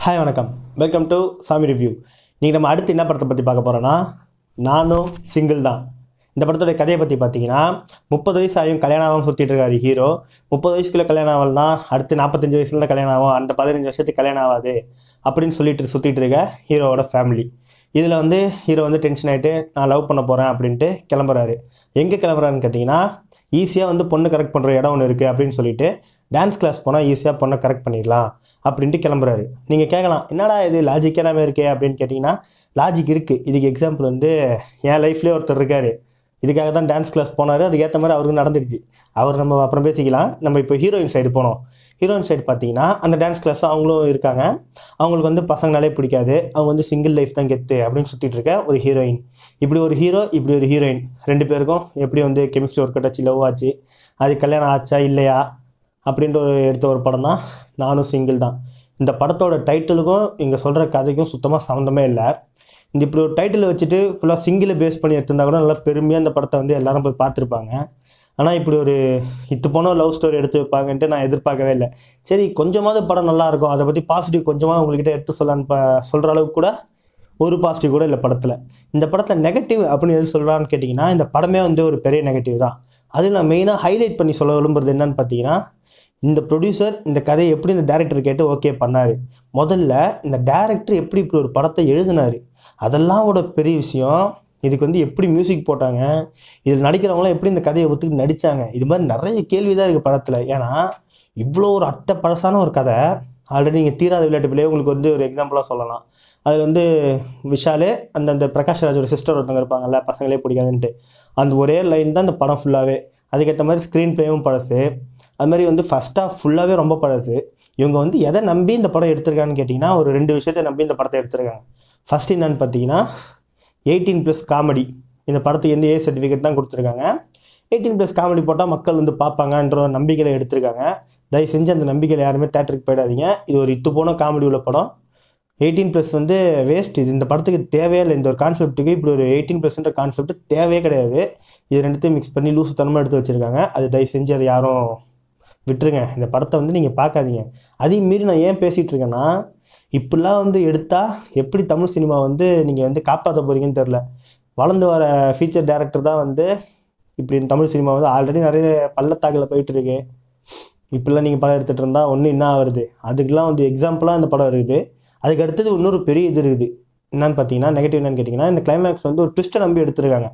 hi வணக்கம் welcome to சாமி review நீங்கள் நம்ம அடுத்து என்ன படத்தை பற்றி பார்க்க போகிறோன்னா நானும் சிங்கிள் தான் இந்த படத்தோட கதையை பற்றி பார்த்தீங்கன்னா முப்பது வயசு ஆகியும் கல்யாணம் ஆகாமல் சுற்றிட்டு இருக்காரு ஹீரோ முப்பது வயசுக்குள்ளே கல்யாணம் ஆகலனா அடுத்து நாற்பத்தஞ்சு வயசுல தான் கல்யாணம் ஆகும் அந்த பதினஞ்சு வருஷத்துக்கு கல்யாணம் ஆகாது அப்படின்னு சொல்லிட்டு சுற்றிட்டு இருக்க ஹீரோவோட ஃபேமிலி இதில் வந்து ஹீரோ வந்து டென்ஷன் ஆகிட்டு நான் லவ் பண்ண போகிறேன் அப்படின்ட்டு கிளம்புறாரு எங்கே கிளம்புறாருன்னு கேட்டிங்கன்னா ஈஸியாக வந்து பொண்ணு கரெக்ட் பண்ணுற இடம் ஒன்று இருக்குது அப்படின்னு சொல்லிட்டு டான்ஸ் கிளாஸ் போனால் ஈஸியாக பொண்ணை கரெக்ட் பண்ணிடலாம் அப்படின்ட்டு கிளம்புறாரு நீங்கள் கேட்கலாம் என்னடா இது லாஜிக் எல்லாமே இருக்கே அப்படின்னு கேட்டிங்கன்னா லாஜிக் இருக்குது இதுக்கு எக்ஸாம்பிள் வந்து என் லைஃப்லேயே ஒருத்தர் இருக்கார் இதுக்காக தான் டான்ஸ் கிளாஸ் போனார் அதுக்கேற்ற மாதிரி அவருக்கு நடந்துருச்சு அவர் நம்ம அப்புறம் பேசிக்கலாம் நம்ம இப்போ ஹீரோயின் சைடு போனோம் ஹீரோயின் சைடு பார்த்தீங்கன்னா அந்த டான்ஸ் கிளாஸ் அவங்களும் இருக்காங்க அவங்களுக்கு வந்து பசங்கனாலே பிடிக்காது அவங்க வந்து சிங்கிள் லைஃப் தான் கெத்து அப்படின்னு சுற்றிட்டு இருக்க ஒரு ஹீரோயின் இப்படி ஒரு ஹீரோ இப்படி ஒரு ஹீரோயின் ரெண்டு பேருக்கும் எப்படி வந்து கெமிஸ்ட்ரி ஒர்க் அவுட் ஆச்சு லவ் ஆச்சு அது கல்யாணம் ஆச்சா இல்லையா அப்படின்ற ஒரு எடுத்த ஒரு படம் தான் நானும் சிங்கிள் தான் இந்த படத்தோட டைட்டிலுக்கும் இங்கே சொல்கிற கதைக்கும் சுத்தமாக சம்மந்தமே இல்லை இந்த இப்படி ஒரு டைட்டில் வச்சுட்டு ஃபுல்லாக சிங்கிளை பேஸ் பண்ணி எடுத்திருந்தா கூட நல்லா பெருமையாக இந்த படத்தை வந்து எல்லாரும் போய் பார்த்துருப்பாங்க ஆனால் இப்படி ஒரு இத்து போன லவ் ஸ்டோரி எடுத்து வைப்பாங்கன்ட்டு நான் எதிர்பார்க்கவே இல்லை சரி கொஞ்சமாவது படம் நல்லா இருக்கும் அதை பற்றி பாசிட்டிவ் கொஞ்சமாக உங்கள்கிட்ட எடுத்து சொல்லலான்னு ப சொல்கிற அளவுக்கு கூட ஒரு பாசிட்டிவ் கூட இல்லை படத்தில் இந்த படத்தில் நெகட்டிவ் அப்படின்னு எது சொல்கிறான்னு கேட்டிங்கன்னா இந்த படமே வந்து ஒரு பெரிய நெகட்டிவ் தான் அதில் நான் மெயினாக ஹைலைட் பண்ணி சொல்ல விரும்புறது என்னன்னு பார்த்தீங்கன்னா இந்த ப்ரொடியூசர் இந்த கதையை எப்படி இந்த டேரக்டர் கேட்டு ஓகே பண்ணார் முதல்ல இந்த டேரக்டர் எப்படி இப்படி ஒரு படத்தை எழுதினார் அதெல்லாம் ஒரு பெரிய விஷயம் இதுக்கு வந்து எப்படி மியூசிக் போட்டாங்க இதில் நடிக்கிறவங்களாம் எப்படி இந்த கதையை ஒத்துக்கிட்டு நடித்தாங்க இது மாதிரி நிறைய கேள்வி தான் இருக்குது படத்தில் ஏன்னா இவ்வளோ ஒரு அட்டை பழசான ஒரு கதை ஆல்ரெடி நீங்கள் தீராத விளையாட்டு பிள்ளையே உங்களுக்கு வந்து ஒரு எக்ஸாம்பிளாக சொல்லலாம் அது வந்து விஷாலே அந்த அந்த பிரகாஷ் ராஜோட சிஸ்டர் ஒருத்தவங்க இருப்பாங்கல்ல பசங்களே பிடிக்காதுன்ட்டு அந்த ஒரே லைன் தான் இந்த படம் ஃபுல்லாகவே அதுக்கேற்ற மாதிரி ஸ்க்ரீன் ப்ளேவும் பழசு அது மாதிரி வந்து ஃபஸ்ட் ஹாஃப் ஃபுல்லாகவே ரொம்ப பழசு இவங்க வந்து எதை நம்பி இந்த படம் எடுத்திருக்காங்கன்னு கேட்டிங்கன்னா ஒரு ரெண்டு விஷயத்தை நம்பி இந்த படத்தை எடுத்திருக்காங்க ஃபஸ்ட் என்னன்னு பார்த்தீங்கன்னா எயிட்டீன் ப்ளஸ் காமெடி இந்த படத்துக்கு வந்து ஏ சர்டிஃபிகேட் தான் கொடுத்துருக்காங்க எயிட்டீன் ப்ளஸ் காமெடி போட்டால் மக்கள் வந்து பார்ப்பாங்கன்ற ஒரு நம்பிக்கையில் எடுத்திருக்காங்க தயவு செஞ்சு அந்த நம்பிக்கையில் யாருமே தேட்டருக்கு போயிடாதீங்க இது ஒரு இத்து போன காமெடி உள்ள படம் எயிட்டீன் ப்ளஸ் வந்து வேஸ்ட் இது இந்த படத்துக்கு தேவையே இல்லை இந்த ஒரு கான்செப்ட்டுக்கு இப்படி ஒரு எயிட்டீன் ப்ளஸ்ன்ற கான்செப்ட் தேவையே கிடையாது இது ரெண்டுத்தையும் மிக்ஸ் பண்ணி லூசு தனமாக எடுத்து வச்சுருக்காங்க அது தயவு செஞ்சு அதை யாரும் விட்டுருங்க இந்த படத்தை வந்து நீங்கள் பார்க்காதீங்க அதையும் மீறி நான் ஏன் பேசிகிட்டு இருக்கேன்னா இப்படிலாம் வந்து எடுத்தால் எப்படி தமிழ் சினிமா வந்து நீங்கள் வந்து காப்பாற்ற போகிறீங்கன்னு தெரில வளர்ந்து வர ஃபீச்சர் டேரக்டர் தான் வந்து இப்படி தமிழ் சினிமா வந்து ஆல்ரெடி நிறைய பள்ளத்தாக்கில் போயிட்டுருக்கு இப்படிலாம் நீங்கள் படம் எடுத்துகிட்டு இருந்தால் ஒன்றும் என்ன ஆகுறது அதுக்கெலாம் வந்து எக்ஸாம்பிளாக இந்த படம் இருக்குது அதுக்கு அடுத்தது இன்னொரு பெரிய இது இருக்குது என்னன்னு பார்த்தீங்கன்னா நெகட்டிவ் என்னன்னு கேட்டிங்கன்னா இந்த கிளைமேக்ஸ் வந்து ஒரு ட்விஸ்ட்டை நம்பி எடுத்திருக்காங்க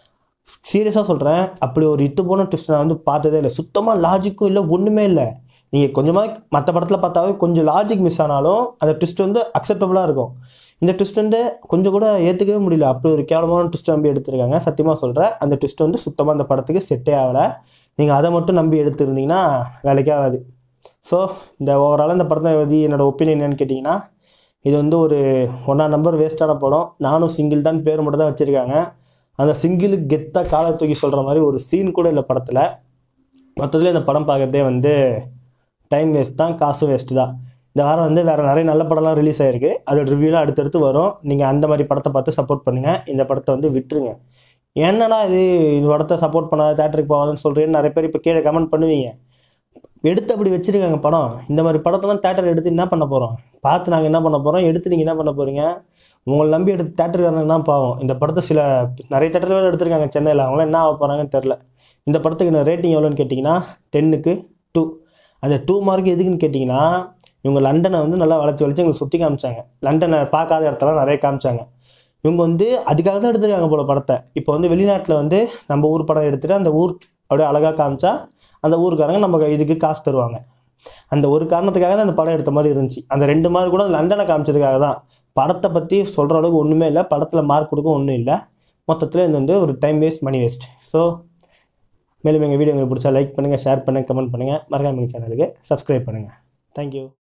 சீரியஸாக சொல்கிறேன் அப்படி ஒரு இத்து போன ட்விஸ்ட் நான் வந்து பார்த்ததே இல்லை சுத்தமாக லாஜிக்கும் இல்லை ஒன்றுமே இல்லை நீங்கள் கொஞ்சமாக மற்ற படத்தில் பார்த்தாவே கொஞ்சம் லாஜிக் மிஸ் ஆனாலும் அந்த ட்விஸ்ட் வந்து அக்செப்டபுளாக இருக்கும் இந்த ட்விஸ்ட் வந்து கொஞ்சம் கூட ஏற்றுக்கவே முடியல அப்படி ஒரு கேவலமான ட்விஸ்ட் நம்பி எடுத்திருக்காங்க சத்தியமாக சொல்கிறேன் அந்த ட்விஸ்ட் வந்து சுத்தமாக அந்த படத்துக்கு செட்டே ஆகலை நீங்கள் அதை மட்டும் நம்பி எடுத்திருந்தீங்கன்னா வேலைக்கே ஆகாது ஸோ இந்த ஓவராலாக இந்த படத்தை பற்றி என்னோடய ஒப்பீனியன் என்னன்னு கேட்டிங்கன்னா இது வந்து ஒரு ஒன்றா நம்பர் வேஸ்ட்டான படம் நானும் சிங்கிள் தான் பேர் மட்டும் தான் வச்சுருக்காங்க அந்த சிங்கிளுக்கு கெத்தாக காலை தூக்கி சொல்கிற மாதிரி ஒரு சீன் கூட இல்லை படத்தில் மொத்தத்தில் இந்த படம் பார்க்குறதே வந்து டைம் வேஸ்ட் தான் காசு வேஸ்ட்டு தான் இந்த வாரம் வந்து வேறு நிறைய நல்ல படம்லாம் ரிலீஸ் ஆகிருக்கு அதோட ரிவ்யூலாம் அடுத்தடுத்து வரும் நீங்கள் அந்த மாதிரி படத்தை பார்த்து சப்போர்ட் பண்ணுங்கள் இந்த படத்தை வந்து விட்டுருங்க என்னடா இது இந்த படத்தை சப்போர்ட் பண்ணாத தேட்டருக்கு போகாதுன்னு சொல்கிறேன்னு நிறைய பேர் இப்போ கீழே கமெண்ட் பண்ணுவீங்க எடுத்து அப்படி வச்சுருக்காங்க படம் இந்த மாதிரி படத்தெல்லாம் தேட்டர் எடுத்து என்ன பண்ண போகிறோம் பார்த்து நாங்கள் என்ன பண்ண போகிறோம் எடுத்து நீங்கள் என்ன பண்ண போகிறீங்க உங்களை நம்பி எடுத்து தேட்டருக்காரங்க தான் பாவம் இந்த படத்தை சில நிறைய தேட்டரில் எடுத்திருக்காங்க சென்னையில் அவங்களாம் என்ன ஆக போகிறாங்கன்னு தெரில இந்த படத்துக்கு நான் ரேட்டிங் எவ்வளோன்னு கேட்டிங்கன்னா டென்னுக்கு டூ அந்த டூ மார்க் எதுக்குன்னு கேட்டிங்கன்னா இவங்க லண்டனை வந்து நல்லா வளைச்சி வளைச்சி எங்களுக்கு சுற்றி காமிச்சாங்க லண்டனை பார்க்காத இடத்தெல்லாம் நிறைய காமிச்சாங்க இவங்க வந்து அதுக்காக தான் எடுத்துருக்காங்க போல படத்தை இப்போ வந்து வெளிநாட்டில் வந்து நம்ம ஊர் படம் எடுத்துகிட்டு அந்த ஊர் அப்படியே அழகாக காமிச்சா அந்த ஊருக்காரங்க நம்ம இதுக்கு காசு தருவாங்க அந்த ஒரு காரணத்துக்காக தான் அந்த படம் எடுத்த மாதிரி இருந்துச்சு அந்த ரெண்டு மார்க் கூட லண்டனை காமிச்சதுக்காக தான் படத்தை பற்றி சொல்கிற அளவுக்கு ஒன்றுமே இல்லை படத்தில் மார்க் கொடுக்க ஒன்றும் இல்லை மொத்தத்தில் இது வந்து ஒரு time waste money waste so மேலும் எங்கள் வீடியோ உங்களுக்கு பிடிச்சா லைக் பண்ணுங்கள் ஷேர் பண்ணுங்கள் கமெண்ட் பண்ணுங்கள் மறக்காம எங்கள் சேனலுக்கு சப்ஸ்கிரைப் பண்ணுங்கள் தேங்க்யூ